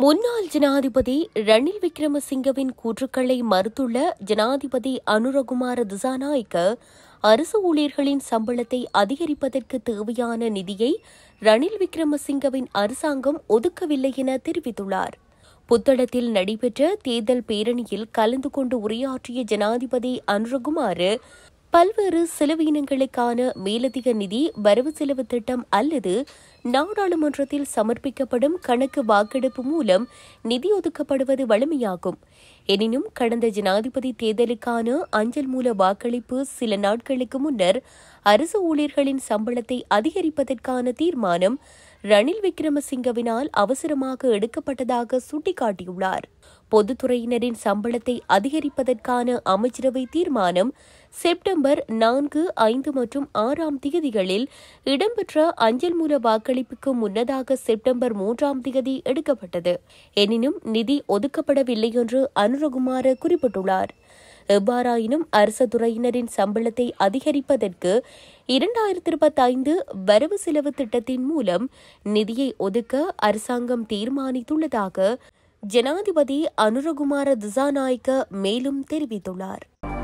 முன்னாள் ஜனாதிபதி ரணில் விக்ரமசிங்கவின் கூற்றுக்களை மறுத்துள்ள ஜனாதிபதி அனுரகுமார திசாநாயக்க அரசு ஊழியர்களின் சம்பளத்தை அதிகரிப்பதற்கு தேவையான நிதியை ரணில் விக்ரமசிங்கவின் அரசாங்கம் ஒதுக்கவில்லை என தெரிவித்துள்ளார் புத்தளத்தில் நடைபெற்ற தேர்தல் பேரணியில் கலந்து கொண்டு உரையாற்றிய ஜனாதிபதி அனுரகுமார் பல்வேறு செலவீனங்களுக்கான மேலதிக நிதி வரவு செலவு திட்டம் அல்லது நாடாளுமன்றத்தில் சமர்ப்பிக்கப்படும் கணக்கு வாக்கெடுப்பு மூலம் நிதி ஒதுக்கப்படுவது வழமையாகும் எனினும் கடந்த ஜனாதிபதி தேர்தலுக்கான அஞ்சல் மூல வாக்களிப்பு சில நாட்களுக்கு முன்னர் அரசு ஊழியர்களின் சம்பளத்தை அதிகரிப்பதற்கான தீர்மானம் ரணில் விக்ரமசிங்கவினால் அவசரமாக எடுக்கப்பட்டதாக சுட்டிக்காட்டியுள்ளார் பொதுத்துறையினரின் சம்பளத்தை அதிகரிப்பதற்கான அமைச்சரவை தீர்மானம் செப்டம்பர் நான்கு ஐந்து மற்றும் ஆறாம் திகதிகளில் இடம்பெற்ற அஞ்சல் மூல வாக்களிப்புக்கு முன்னதாக செப்டம்பர் மூன்றாம் திகதி எடுக்கப்பட்டது எனினும் நிதி ஒதுக்கப்படவில்லை என்று அனுரகுமார குறிப்பிட்டுள்ளார் எவ்வாறாயினும் அரசு துறையினரின் சம்பளத்தை அதிகரிப்பதற்கு இரண்டாயிரத்தி இருபத்தி ஐந்து வரவு செலவு திட்டத்தின் மூலம் நிதியை ஒதுக்க அரசாங்கம் தீர்மானித்துள்ளதாக ஜனாதிபதி அனுரகுமார திசாநாயக்க மேலும் தெரிவித்துள்ளார்